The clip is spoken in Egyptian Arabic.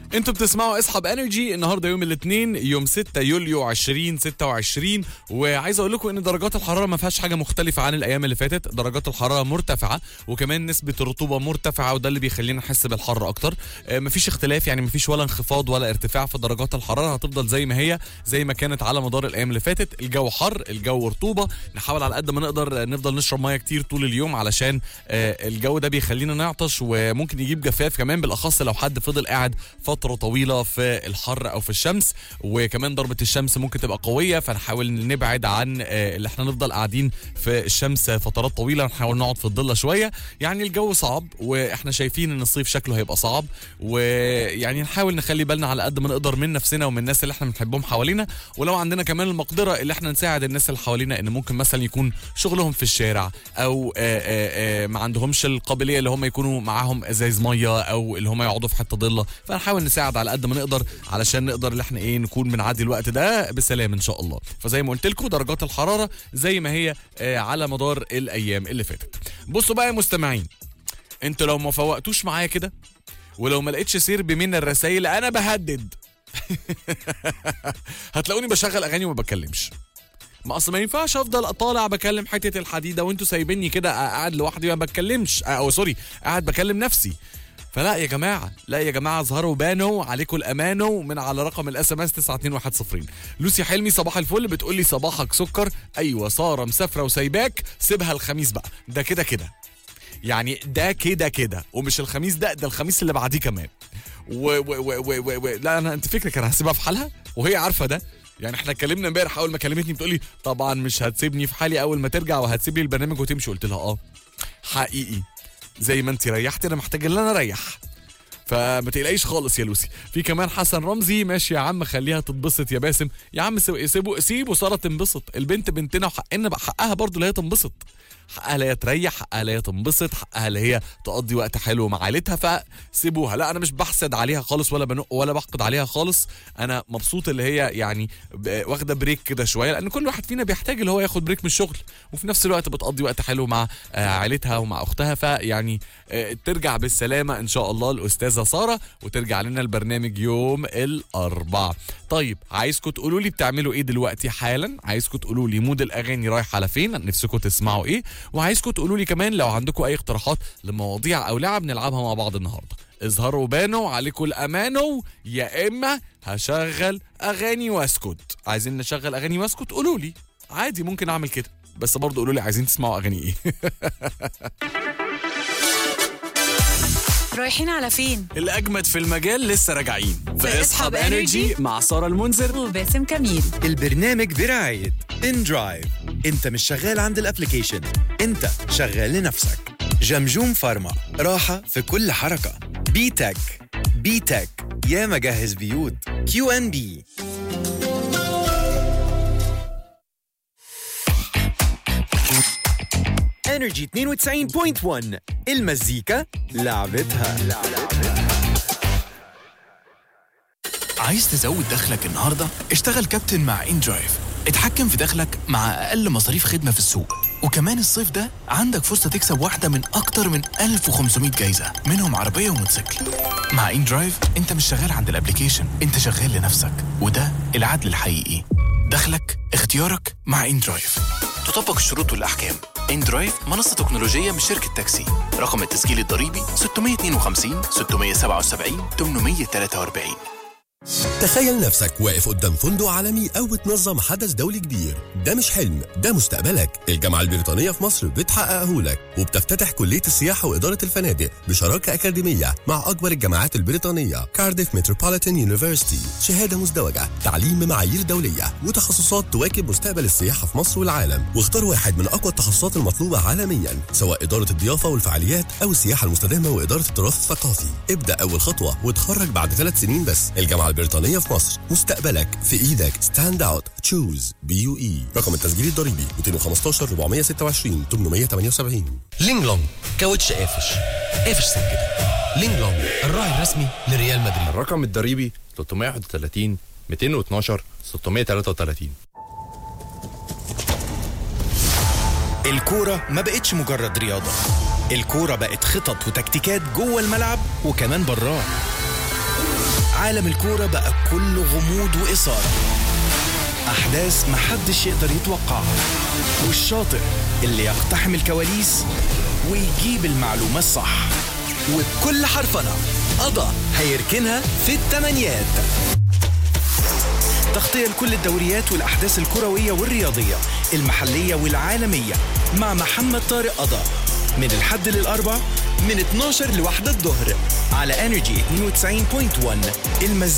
انتوا بتسمعوا اصحاب انرجي النهارده يوم الاثنين يوم 6 يوليو 2026 وعايز اقول لكم ان درجات الحراره ما فيهاش حاجه مختلفه عن الايام اللي فاتت درجات الحراره مرتفعه وكمان نسبه الرطوبه مرتفعه وده اللي بيخلينا نحس بالحر اكتر آه، مفيش اختلاف يعني مفيش ولا انخفاض ولا ارتفاع في درجات الحراره هتفضل زي ما هي زي ما كانت على مدار الايام اللي فاتت الجو حر الجو رطوبه نحاول على قد ما نقدر آه، نفضل نشرب ميه كتير طول اليوم علشان آه، الجو ده بيخلينا نعطش وممكن يجيب جفاف كمان بالاخص لو حد فضل قاعد فتره طويله في الحر او في الشمس وكمان ضربه الشمس ممكن تبقى قويه فنحاول نبعد عن آه، اللي احنا نفضل قاعدين في الشمس فترات طويله نحاول نقعد في الضله شويه يعني الجو صعب واحنا شايفين ان الصيف شكله هيبقى صعب ويعني نحاول نخلي بالنا على قد ما نقدر من نفسنا ومن الناس اللي احنا بنحبهم حوالينا ولو عندنا كمان المقدره اللي احنا نساعد الناس اللي حوالينا ان ممكن مثلا يكون شغلهم في الشارع او آه، آه، آه، ما عندهمش القابليه اللي هم يكونوا معاهم ازايز ميه او اللي هم يقعدوا في حته ضله فنحاول نساعد على قد ما نقدر علشان نقدر ان احنا ايه نكون بنعدي الوقت ده بسلام ان شاء الله فزي ما قلت لكم درجات الحراره زي ما هي آه، على مدار الايام اللي فاتت بصوا بقى يا مستمعين انتوا لو ما فوقتوش معايا كده ولو ما لقيتش سرب من الرسائل انا بهدد هتلاقوني بشغل اغاني وما بتكلمش ما اصل ما ينفعش افضل طالع بكلم حته الحديده وانتوا سايبيني كده قاعد لوحدي ما بتكلمش او سوري قاعد بكلم نفسي فلا يا جماعه لا يا جماعه اظهروا بانوا عليكم الامانه من على رقم الاس ام اس 92110 لوسي حلمي صباح الفل بتقول لي صباحك سكر ايوه ساره مسافره وسايباك سيبها الخميس بقى ده كده كده يعني ده كده كده ومش الخميس ده ده الخميس اللي بعديه كمان و و و و و و لا انا انت فكرك انا هسيبها في حالها وهي عارفه ده يعني احنا اتكلمنا امبارح اول ما كلمتني بتقول لي طبعا مش هتسيبني في حالي اول ما ترجع وهتسيب لي البرنامج وتمشي قلت لها اه حقيقي زي ما انت ريحتي انا محتاج ان انا اريح فما تقلقيش خالص يا لوسي في كمان حسن رمزي ماشي يا عم خليها تتبسط يا باسم يا عم سيبوا سيبوا سيبوا ساره تنبسط البنت بنتنا وحقنا بقى حقها برضو اللي هي تنبسط حقها اللي هي تريح حقها اللي هي تنبسط حقها اللي هي تقضي وقت حلو مع عيلتها فسيبوها لا انا مش بحسد عليها خالص ولا بنق ولا بحقد عليها خالص انا مبسوط اللي هي يعني ب- واخده بريك كده شويه لان كل واحد فينا بيحتاج اللي هو ياخد بريك من الشغل وفي نفس الوقت بتقضي وقت حلو مع آه، عيلتها ومع اختها فيعني آه، ترجع بالسلامه ان شاء الله الاستاذه ساره وترجع لنا البرنامج يوم الاربعاء طيب عايزكم تقولوا لي بتعملوا ايه دلوقتي حالا عايزكم تقولوا لي مود الاغاني رايح على فين نفسكم تسمعوا ايه وعايزكم تقولوا لي كمان لو عندكم اي اقتراحات لمواضيع او لعب نلعبها مع بعض النهارده اظهروا بانوا عليكم الامانه يا اما هشغل اغاني واسكت عايزين نشغل اغاني واسكت قولوا لي عادي ممكن اعمل كده بس برضه قولوا لي عايزين تسمعوا اغاني ايه رايحين على فين؟ الاجمد في المجال لسه راجعين في اصحاب انرجي مع ساره المنذر وباسم كميل البرنامج برعاية ان درايف انت مش شغال عند الابليكيشن انت شغال لنفسك جمجوم فارما راحة في كل حركة بي تك بي تك يا مجهز بيوت كيو ان بي انرجي 92.1 المزيكا لعبتها عايز تزود دخلك النهارده؟ اشتغل كابتن مع ان درايف اتحكم في دخلك مع اقل مصاريف خدمه في السوق وكمان الصيف ده عندك فرصه تكسب واحده من اكتر من 1500 جايزه منهم عربيه وموتوسيكل مع ان درايف انت مش شغال عند الابليكيشن انت شغال لنفسك وده العدل الحقيقي دخلك اختيارك مع ان درايف تطبق الشروط والاحكام ان درايف منصه تكنولوجيه من شركه تاكسي رقم التسجيل الضريبي 652 677 843 تخيل نفسك واقف قدام فندق عالمي أو بتنظم حدث دولي كبير ده مش حلم ده مستقبلك الجامعة البريطانية في مصر بتحققه لك وبتفتتح كلية السياحة وإدارة الفنادق بشراكة أكاديمية مع أكبر الجامعات البريطانية كارديف متروبوليتان يونيفرسيتي شهادة مزدوجة تعليم بمعايير دولية وتخصصات تواكب مستقبل السياحة في مصر والعالم واختار واحد من أقوى التخصصات المطلوبة عالميا سواء إدارة الضيافة والفعاليات أو السياحة المستدامة وإدارة التراث الثقافي ابدأ أول خطوة وتخرج بعد ثلاث سنين بس الجامعة البريطانية في مصر مستقبلك في إيدك ستاند أوت تشوز بي يو إي رقم التسجيل الضريبي 215 426 878 لينج لونج كاوتش قافش قافش سكته لينج لونج الراعي الرسمي لريال مدريد الرقم الضريبي 331 212 633 الكورة ما بقتش مجرد رياضة الكورة بقت خطط وتكتيكات جوه الملعب وكمان براه عالم الكورة بقى كله غموض وإثارة أحداث محدش يقدر يتوقعها والشاطر اللي يقتحم الكواليس ويجيب المعلومة الصح وبكل حرفنة قضى هيركنها في التمانيات تغطية لكل الدوريات والأحداث الكروية والرياضية المحلية والعالمية مع محمد طارق قضا من الحد للأربع من 12 لواحدة الظهر على انرجي 92.1 المزيد